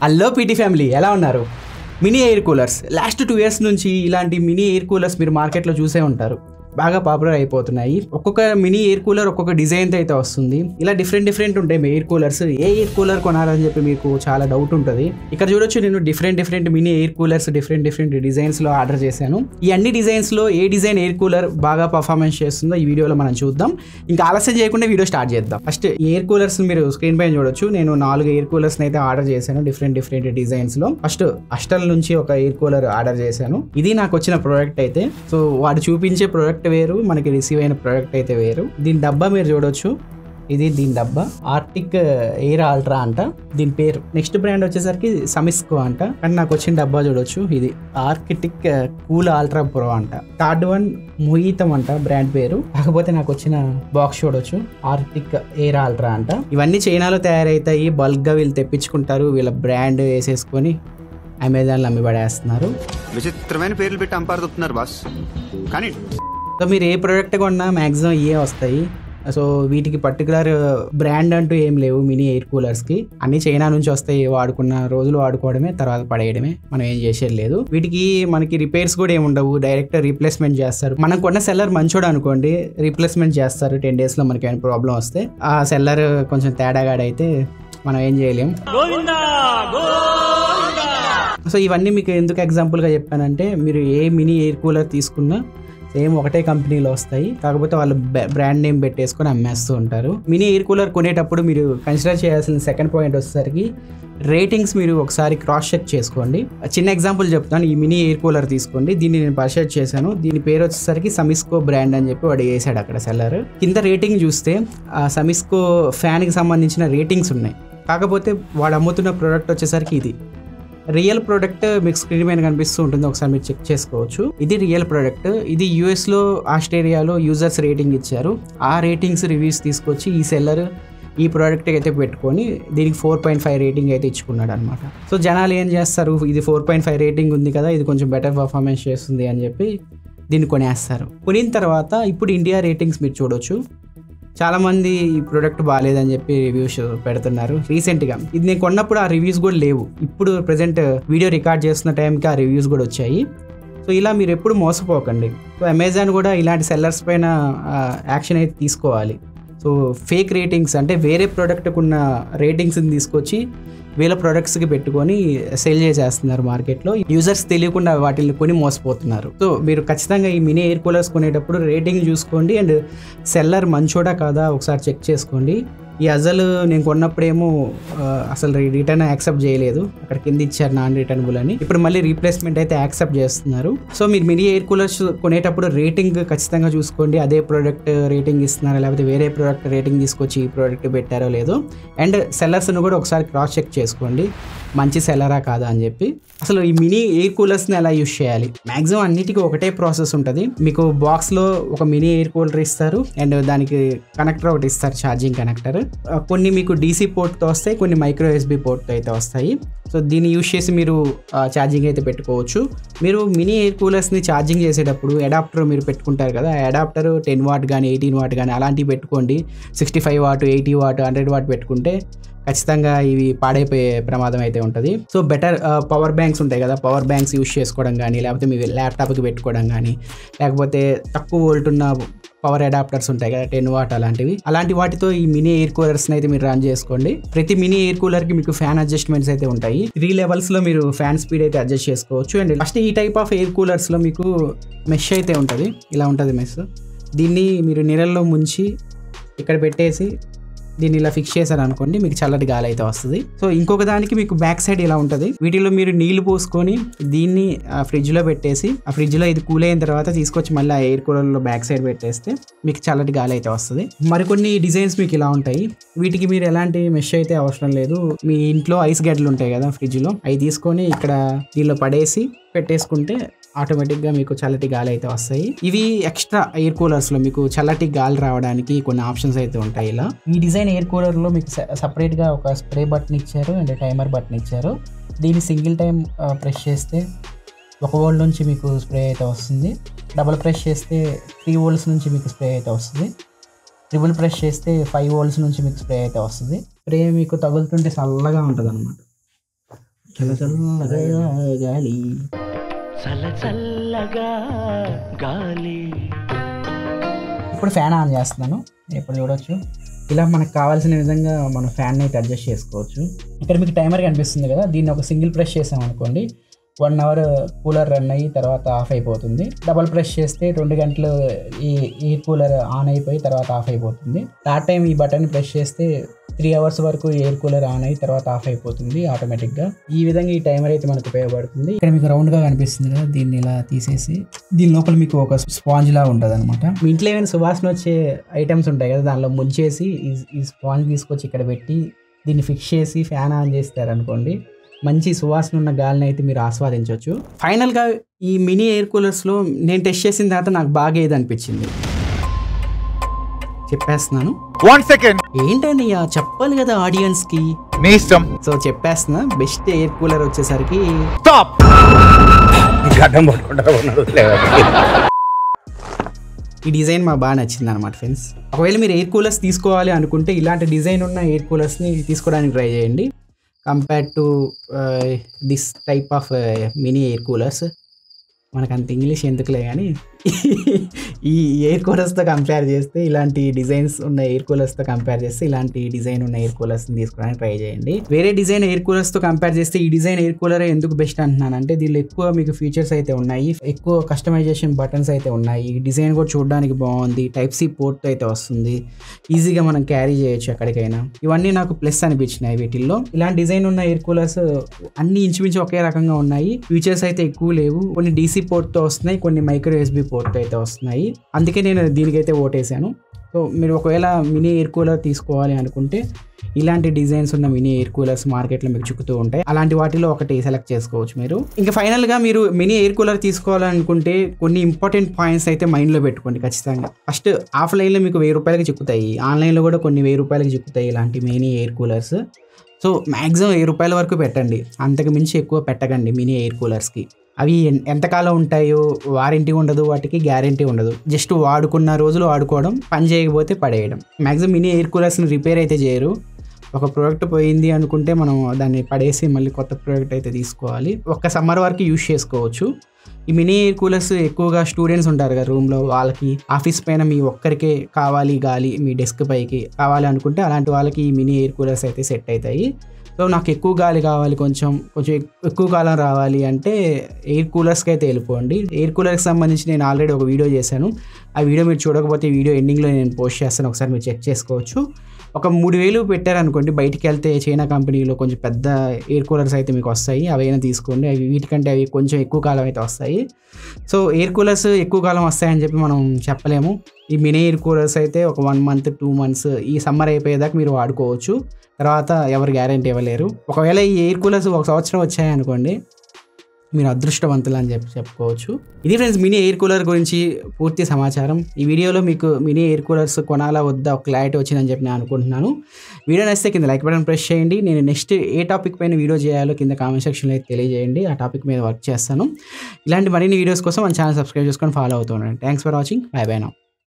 hello PT family ఎలా ఉన్నారు mini air coolers last two years నుంచి ఇలాంటి మినీ ఎయిర్ కూలర్స్ మీరు మార్కెట్లో చూసే ఉంటారు బాగా పాపులర్ అయిపోతున్నాయి ఒక్కొక్క మినీ ఎయిర్ కూలర్ ఒక్కొక్క డిజైన్తో అయితే వస్తుంది ఇలా డిఫరెంట్ డిఫరెంట్ ఉంటాయి మీ ఎయిర్ కూలర్స్ ఏ ఎయిర్ కూలర్ కొనాలని చెప్పి మీకు చాలా డౌట్ ఉంటుంది ఇక్కడ చూడొచ్చు నేను different different mini air coolers different different డిజైన్స్లో ఆర్డర్ చేశాను ఈ అన్ని డిజైన్స్లో ఏ డిజైన్ ఎయిర్ కూలర్ బాగా పర్ఫార్మెన్స్ చేస్తుందో ఈ వీడియోలో మనం చూద్దాం ఇంకా ఆలస్యం చేయకుండా వీడియో స్టార్ట్ చేద్దాం ఫస్ట్ ఎయిర్ కూలర్స్ మీరు స్క్రీన్ పైన చూడొచ్చు నేను నాలుగు ఎయిర్ కూలర్స్ అయితే ఆర్డర్ చేశాను డిఫరెంట్ డిఫరెంట్ డిజైన్స్ లో ఫస్ట్ అస్టల్ నుంచి ఒక ఎయిర్ కూలర్ ఆర్డర్ చేశాను ఇది నాకు వచ్చిన ప్రోడక్ట్ అయితే సో వాడు చూపించే ప్రోడక్ట్ వేరు మనకి రిసీవ్ అయిన ప్రోడక్ట్ అయితే వేరు దీని డబ్బా మీరు చూడొచ్చు ఇది దీని డబ్బా ఆర్టిక్ ఎయిర్ ఆల్ట్రా అంట దీని పేరు నెక్స్ట్ బ్రాండ్ వచ్చేసరికి సమిస్కో అంట కానీ నాకు వచ్చిన డబ్బా చూడొచ్చు ఇది ఆర్కిటిక్ కూల్ ఆల్ట్రా ప్రో అంట థర్డ్ వన్ మొయితం అంట బ్రాండ్ పేరు కాకపోతే నాకు వచ్చిన బాక్స్ చూడొచ్చు ఆర్టిక్ ఎయిర్ ఆల్ట్రా అంట ఇవన్నీ చైనాలో తయారవుతాయి బల్క్ గా వీళ్ళు తెప్పించుకుంటారు వీళ్ళ బ్రాండ్ వేసేసుకొని అమెజాన్లో అమ్మి పడేస్తున్నారు విచిత్రమైన పేర్లు పెట్టి అంపారుతున్నారు బాస్ కానీ సో మీరు ఏ ప్రోడక్ట్ కొన్నా మ్యాక్సిమం ఇవే వస్తాయి సో వీటికి పర్టికులర్ బ్రాండ్ అంటూ ఏం లేవు మినీ ఎయిర్ కూలర్స్కి అన్ని చైనా నుంచి వస్తాయి వాడుకున్న రోజులు వాడుకోవడమే తర్వాత పడేయడమే మనం ఏం చేసేది లేదు వీటికి మనకి రిపేర్స్ కూడా ఏమి ఉండవు డైరెక్ట్ రీప్లేస్మెంట్ చేస్తారు మనం కొన్న సెల్లర్ మంచోడు అనుకోండి రీప్లేస్మెంట్ చేస్తారు టెన్ డేస్లో మనకి ఏమైనా ప్రాబ్లం వస్తే ఆ సెల్లర్ కొంచెం తేడాగాడైతే మనం ఏం చేయలేం సో ఇవన్నీ మీకు ఎందుకు ఎగ్జాంపుల్గా చెప్పానంటే మీరు ఏ మినీ ఎయిర్ కూలర్ తీసుకున్నా సేమ్ ఒకటే కంపెనీలో వస్తాయి కాకపోతే వాళ్ళు బ్రాండ్ నేమ్ పెట్టేసుకొని అమ్మేస్తూ ఉంటారు మినీ ఎయిర్ కూలర్ కొనేటప్పుడు మీరు కన్సిడర్ చేయాల్సిన సెకండ్ పాయింట్ వచ్చేసరికి రేటింగ్స్ మీరు ఒకసారి క్రాస్ చెక్ చేసుకోండి చిన్న ఎగ్జాంపుల్ చెప్తాను ఈ మినీ ఎయిర్ కూలర్ తీసుకోండి దీన్ని నేను పర్చేజ్ చేశాను దీని పేరు వచ్చేసరికి సమిస్కో బ్రాండ్ అని చెప్పి వాడు వేసాడు అక్కడ సెల్లర్ కింద రేటింగ్ చూస్తే ఆ సమిస్కో ఫ్యాన్కి సంబంధించిన రేటింగ్స్ ఉన్నాయి కాకపోతే వాడు అమ్ముతున్న ప్రోడక్ట్ వచ్చేసరికి ఇది రియల్ ప్రోడక్ట్ మీకు స్క్రీన్ పైన కనిపిస్తూ ఉంటుంది ఒకసారి మీరు చెక్ చేసుకోవచ్చు ఇది రియల్ ప్రోడక్ట్ ఇది యూఎస్ లో ఆస్ట్రేలియాలో యూజర్స్ రేటింగ్ ఇచ్చారు ఆ రేటింగ్స్ రివ్యూస్ తీసుకొచ్చి ఈ సెల్లర్ ఈ ప్రోడక్ట్ అయితే పెట్టుకొని దీనికి ఫోర్ పాయింట్ ఫైవ్ రేటింగ్ అయితే ఇచ్చుకున్నాడు అనమాట సో జనాలు ఏం చేస్తారు ఇది ఫోర్ పాయింట్ ఫైవ్ రేటింగ్ ఉంది కదా ఇది కొంచెం బెటర్ పర్ఫార్మెన్స్ చేస్తుంది అని చెప్పి దీన్ని కొనేస్తారు కొనిన తర్వాత ఇప్పుడు ఇండియా రేటింగ్స్ మీరు చూడొచ్చు చాలా మంది ఈ ప్రోడక్ట్ బాగాలేదని చెప్పి రివ్యూస్ పెడుతున్నారు రీసెంట్ గా ఇది నేను కొన్నప్పుడు ఆ రివ్యూస్ కూడా లేవు ఇప్పుడు ప్రెసెంట్ వీడియో రికార్డ్ చేస్తున్న టైంకి ఆ రివ్యూస్ కూడా వచ్చాయి సో ఇలా మీరు ఎప్పుడు మోసపోకండి సో అమెజాన్ కూడా ఇలాంటి సెల్లర్స్ పైన యాక్షన్ అయితే తీసుకోవాలి సో ఫేక్ రేటింగ్స్ అంటే వేరే ప్రోడక్ట్కి ఉన్న రేటింగ్స్ని తీసుకొచ్చి వీళ్ళ ప్రొడక్ట్స్కి పెట్టుకొని సేల్ చేసేస్తున్నారు మార్కెట్లో యూజర్స్ తెలియకుండా వాటిని కొని మోసపోతున్నారు సో మీరు ఖచ్చితంగా ఈ మినీ ఎయిర్ కూలర్స్ కొనేటప్పుడు రేటింగ్ చూసుకోండి అండ్ సెల్లర్ మంచోడా కాదా ఒకసారి చెక్ చేసుకోండి ఈ అజలు నేను కొన్నప్పుడేమో ఆ, అసలు రిటర్న్ యాక్సెప్ట్ చేయలేదు అక్కడ కింద ఇచ్చారు నాన్ రిటర్నబుల్ అని ఇప్పుడు మళ్ళీ రీప్లేస్మెంట్ అయితే యాక్సెప్ట్ చేస్తున్నారు సో మీరు మినీ ఎయిర్ కూలర్స్ కొనేటప్పుడు రేటింగ్ ఖచ్చితంగా చూసుకోండి అదే ప్రోడక్ట్ రేటింగ్ ఇస్తున్నారా లేకపోతే వేరే ప్రోడక్ట్ రేటింగ్ తీసుకొచ్చి ఈ ప్రోడక్ట్ పెట్టారో లేదో అండ్ సెల్లర్స్ను కూడా ఒకసారి క్రాస్ చెక్ చేసుకోండి మంచి సెల్లరా కాదా అని చెప్పి అసలు ఈ మినీ ఎయిర్ కూలర్స్ని ఎలా యూస్ చేయాలి మాక్సిమం అన్నిటికీ ఒకటే ప్రాసెస్ ఉంటుంది మీకు బాక్స్లో ఒక మినీ ఎయిర్ కూలర్ ఇస్తారు అండ్ దానికి కనెక్టర్ ఒకటి ఇస్తారు ఛార్జింగ్ కనెక్టర్ కొన్ని మీకు డీసీ పోర్ట్తో వస్తాయి కొన్ని మైక్రో ఎస్బీ పోర్ట్తో అయితే వస్తాయి సో దీన్ని యూస్ చేసి మీరు ఛార్జింగ్ అయితే పెట్టుకోవచ్చు మీరు మినీ ఎయిర్ కూలర్స్ని ఛార్జింగ్ చేసేటప్పుడు అడాప్టర్ మీరు పెట్టుకుంటారు కదా అడాప్టర్ టెన్ వాట్ కానీ ఎయిటీన్ వాట్ కానీ అలాంటివి పెట్టుకోండి sixty five watt eighty watt hundred watt పెట్టుకుంటే ఖచ్చితంగా ఇవి పాడైపోయే ప్రమాదం అయితే ఉంటుంది సో బెటర్ పవర్ బ్యాంక్స్ ఉంటాయి కదా పవర్ బ్యాంక్స్ యూస్ చేసుకోవడం కానీ లేకపోతే మీ ల్యాప్టాప్కి పెట్టుకోవడం కానీ లేకపోతే తక్కువ వోల్ట్ ఉన్న పవర్ అడాప్టర్స్ ఉంటాయి కదా టెన్ వాట్ అలాంటివి అలాంటి వాటితో ఈ మినీ ఎయిర్ కూలర్స్ని అయితే మీరు రన్ చేసుకోండి ప్రతి మినీ ఎయిర్ కూలర్కి మీకు ఫ్యాన్ అడ్జస్ట్మెంట్స్ అయితే ఉంటాయి త్రీ లెవెల్స్లో మీరు ఫ్యాన్ స్పీడ్ అయితే అడ్జస్ట్ చేసుకోవచ్చు అండ్ ఫస్ట్ ఈ టైప్ ఆఫ్ ఎయిర్ కూలర్స్లో మీకు మెష్ అయితే ఉంటుంది ఇలా ఉంటుంది మెష్ దీన్ని మీరు నీళ్ళల్లో ముంచి ఇక్కడ పెట్టేసి దీన్ని ఇలా ఫిక్స్ చేశారు అనుకోండి మీకు చల్లటి గాలి అయితే వస్తుంది సో ఇంకొక దానికి మీకు బ్యాక్ సైడ్ ఇలా ఉంటుంది వీటిలో మీరు నీళ్లు పోసుకొని దీన్ని ఆ ఫ్రిడ్జ్ లో పెట్టేసి ఆ ఫ్రిడ్జ్ లో ఇది కూల్ అయిన తర్వాత తీసుకొచ్చి మళ్ళీ ఆ ఎయిర్ కూలర్ లో బ్యాక్ సైడ్ పెట్టేస్తే మీకు చల్లటి గాలి అయితే వస్తుంది మరికొన్ని డిజైన్స్ మీకు ఇలా ఉంటాయి వీటికి మీరు ఎలాంటి మెష్ అయితే అవసరం లేదు మీ ఇంట్లో ఐస్ గడ్డలు ఉంటాయి కదా ఫ్రిడ్జ్ లో అవి తీసుకొని ఇక్కడ దీనిలో పడేసి పెట్టేసుకుంటే ఆటోమేటిక్గా మీకు చల్లటి గాలి అయితే వస్తాయి ఇవి ఎక్స్ట్రా ఎయిర్ కూలర్స్లో మీకు చల్లటి గాలి రావడానికి కొన్ని ఆప్షన్స్ అయితే ఉంటాయి ఇలా ఈ డిజైన్ ఎయిర్ కూలర్లో మీకు సపరేట్గా ఒక స్ప్రే బటన్ ఇచ్చారు అండ్ టైమర్ బటన్ ఇచ్చారు దీన్ని సింగిల్ టైం ప్రెస్ చేస్తే ఒక వోల్ట్ నుంచి మీకు స్ప్రే అయితే వస్తుంది డబుల్ ప్రెస్ చేస్తే త్రీ వోల్ట్స్ నుంచి మీకు స్ప్రే అయితే వస్తుంది ట్రిపుల్ ప్రెస్ చేస్తే ఫైవ్ వోల్ట్స్ నుంచి మీకు స్ప్రే అయితే వస్తుంది స్ప్రే మీకు తగులుతుంటే చల్లగా ఉంటుంది అనమాట చల్ల చల్లగా గాలి చల్ల చల్లగా గాలి ఇప్పుడు ఫ్యాన్ ఆన్ చేస్తున్నాను ఇప్పుడు చూడొచ్చు ఇలా మనకు కావాల్సిన విధంగా మనం ఫ్యాన్ అయితే అడ్జస్ట్ చేసుకోవచ్చు ఇక్కడ మీకు టైమర్ కనిపిస్తుంది కదా దీన్ని ఒక సింగిల్ ప్రెస్ చేసాం అనుకోండి వన్ అవర్ కూలర్ రన్ అయ్యి తర్వాత ఆఫ్ అయిపోతుంది డబల్ ప్రెస్ చేస్తే రెండు గంటలు ఈ ఎయిర్ కూలర్ ఆన్ అయిపోయి తర్వాత ఆఫ్ అయిపోతుంది థర్డ్ టైం ఈ బటన్ ప్రెస్ చేస్తే త్రీ అవర్స్ వరకు ఎయిర్ కూలర్ ఆన్ అయ్యి తర్వాత ఆఫ్ అయిపోతుంది ఆటోమేటిక్గా ఈ విధంగా ఈ టైమర్ అయితే మనకు ఉపయోగపడుతుంది ఇక్కడ మీకు రౌండ్గా కనిపిస్తుంది కదా దీన్ని ఇలా తీసేసి దీని లోపల మీకు ఒక స్పాంజ్ లా ఉంటుంది అనమాట మీ ఇంట్లో ఏమైనా సువాసన వచ్చే ఐటమ్స్ ఉంటాయి కదా దానిలో ముంచేసి ఈ- ఈ స్పాంజ్ తీసుకొచ్చి ఇక్కడ పెట్టి దీన్ని ఫిక్స్ చేసి ఫ్యాన్ ఆన్ చేస్తారనుకోండి మంచి సువాసన ఉన్న గాలిని అయితే మీరు ఆస్వాదించవచ్చు ఫైనల్గా ఈ మినీ ఎయిర్ కూలర్స్లో నేను టెస్ట్ చేసిన తర్వాత నాకు బాగా ఏది అనిపించింది చెప్పేస్తున్నాను వన్ సెకండ్ ఏంటండి ఇక చెప్పాలి కదా ఆడియన్స్కి నీ ఇష్టం సో చెప్పేస్తున్నా బెస్ట్ ఎయిర్ కూలర్ వచ్చేసరికి స్టాప్ గడ్డం పట్టుకుంటారు ఈ డిజైన్ మాకు బాగా నచ్చింది అనమాట ఫ్రెండ్స్ ఒకవేళ మీరు ఎయిర్ కూలర్స్ తీసుకోవాలి అనుకుంటే ఇలాంటి డిజైన్ ఉన్న ఎయిర్ కూలర్స్ని తీసుకోవడానికి ట్రై చేయండి compare to this type of mini air coolers మనకు అంత ఇంగ్లీష్ ఎందుకులే కానీ ఈ ఎయిర్ కూలర్స్తో కంపేర్ చేస్తే ఇలాంటి డిజైన్స్ ఉన్న ఎయిర్ కూలర్స్తో కంపేర్ చేస్తే ఇలాంటి డిజైన్ ఉన్న ఎయిర్ కూలర్స్ని తీసుకోవడానికి ట్రై చేయండి వేరే డిజైన్ ఎయిర్ కూలర్స్తో కంపేర్ చేస్తే ఈ డిజైన్ ఎయిర్ కూలర్ ఎందుకు బెస్ట్ అంటున్నాను అంటే దీనిలో ఎక్కువ మీకు ఫీచర్స్ అయితే ఉన్నాయి ఎక్కువ కస్టమైజేషన్ బటన్స్ అయితే ఉన్నాయి ఈ డిజైన్ కూడా చూడడానికి బాగుంది టైప్ సి పోర్ట్ అయితే వస్తుంది ఈజీగా మనం క్యారీ చేయొచ్చు ఎక్కడికైనా ఇవన్నీ నాకు ప్లస్ అనిపించినాయి వీటిల్లో ఇలాంటి డిజైన్ ఉన్న ఎయిర్ కూలర్స్ అన్ని ఇంచుమించు ఒకే రకంగా ఉన్నాయి ఫీచర్స్ అయితే ఎక్కువ లేవు కొన్ని డీసీ పోర్ట్తో వస్తున్నాయి కొన్ని మైక్రో ఎస్బీ పోర్ట్తో అయితే వస్తున్నాయి అందుకే నేను దీనికైతే ఓటేసాను సో మీరు ఒకవేళ మినీ ఎయిర్ కూలర్ తీసుకోవాలి అనుకుంటే ఇలాంటి డిజైన్స్ ఉన్న మినీ ఎయిర్ కూలర్స్ మార్కెట్లో మీకు చుక్కుతూ ఉంటాయి అలాంటి వాటిలో ఒకటి సెలెక్ట్ చేసుకోవచ్చు మీరు ఇంకా ఫైనల్గా మీరు మినీ ఎయిర్ కూలర్ తీసుకోవాలనుకుంటే కొన్ని ఇంపార్టెంట్ పాయింట్స్ అయితే మైండ్లో పెట్టుకోండి ఖచ్చితంగా ఫస్ట్ ఆఫ్లైన్లో మీకు వెయ్యి రూపాయలకి చిక్కుతాయి ఆన్లైన్లో కూడా కొన్ని వెయ్యి రూపాయలకి చిక్కుతాయి ఇలాంటి mini air coolers so maximum వెయ్యి రూపాయల వరకు పెట్టండి అంతకు మించి ఎక్కువ పెట్టకండి మినీ ఎయిర్ కూలర్స్కి అవి ఎన్- ఎంతకాలం ఉంటాయో వారంటీ ఉండదు వాటికి గ్యారంటీ ఉండదు జస్ట్ వాడుకున్న రోజులు వాడుకోవడం పని చేయకపోతే పడేయడం మ్యాక్సిమం మినీ ఎయిర్ కూలర్స్ని రిపేర్ అయితే చేయరు ఒక ప్రోడక్ట్ పోయింది అనుకుంటే మనం దాన్ని పడేసి మళ్ళీ కొత్త ప్రోడక్ట్ అయితే తీసుకోవాలి ఒక్క సమ్మర్ వరకు యూజ్ చేసుకోవచ్చు ఈ మినీ ఎయిర్ కూలర్స్ ఎక్కువగా స్టూడెంట్స్ ఉంటారు కదా రూమ్లో వాళ్ళకి ఆఫీస్ పైన మీ ఒక్కరికే కావాలి గాలి మీ డెస్క్ పైకి కావాలి అనుకుంటే అలాంటి వాళ్ళకి ఈ మినీ ఎయిర్ కూలర్స్ అయితే సెట్ అవుతాయి సో నాకు ఎక్కువ గాలి కావాలి కొంచెం కొంచెం ఎక్- ఎక్కువ కాలం రావాలి అంటే ఎయిర్ కూలర్స్కి అయితే వెళ్ళిపోండి ఎయిర్ కూలర్కి సంబంధించి నేను ఆల్రెడీ ఒక వీడియో చేశాను ఆ వీడియో మీరు చూడకపోతే ఈ వీడియో ఎండింగ్లో నేను పోస్ట్ చేస్తాను ఒకసారి మీరు చెక్ చేసుకోవచ్చు ఒక మూడు వేలు పెట్టారనుకోండి బయటికి వెళ్తే చైనా కంపెనీలో కొంచెం పెద్ద ఎయిర్ కూలర్స్ అయితే మీకు వస్తాయి అవైనా తీసుకోండి అవి వీటికంటే అవి కొంచెం ఎక్కువ కాలం అయితే వస్తాయి సో ఎయిర్ కూలర్స్ ఎక్కువ కాలం వస్తాయని చెప్పి మనం చెప్పలేము ఈ మినీ ఎయిర్ కూలర్స్ అయితే ఒక వన్ మంత్ టూ మంత్స్ ఈ సమ్మర్ అయిపోయేదాకా మీరు వాడుకోవచ్చు తర్వాత ఎవరు గ్యారంటీ ఇవ్వలేరు ఒకవేళ ఈ ఎయిర్ కూలర్స్ ఒక సంవత్సరం వచ్చాయనుకోండి మీరు అదృష్టవంతులు అని చెప్పి చెప్పుకోవచ్చు ఇది ఫ్రెండ్స్ మినీ ఎయిర్ కూలర్ గురించి పూర్తి సమాచారం ఈ వీడియోలో మీకు మినీ ఎయిర్ కూలర్స్ కొనాలా వద్దా ఒక క్లారిటీ వచ్చిందని చెప్పి నేను అనుకుంటున్నాను వీడియో నచ్చితే కింద లైక్ బటన్ ప్రెస్ చేయండి నేను నెక్స్ట్ ఏ టాపిక్ పైన వీడియో చేయాలో కింద కామెంట్ సెక్షన్లో అయితే తెలియజేయండి ఆ టాపిక్ మీద వర్క్ చేస్తాను ఇలాంటి మరిన్ని వీడియోస్ కోసం మన ఛానల్ సబ్స్క్రైబ్ చేసుకొని ఫాలో అవుతున్నాను thanks for watching bye bye నా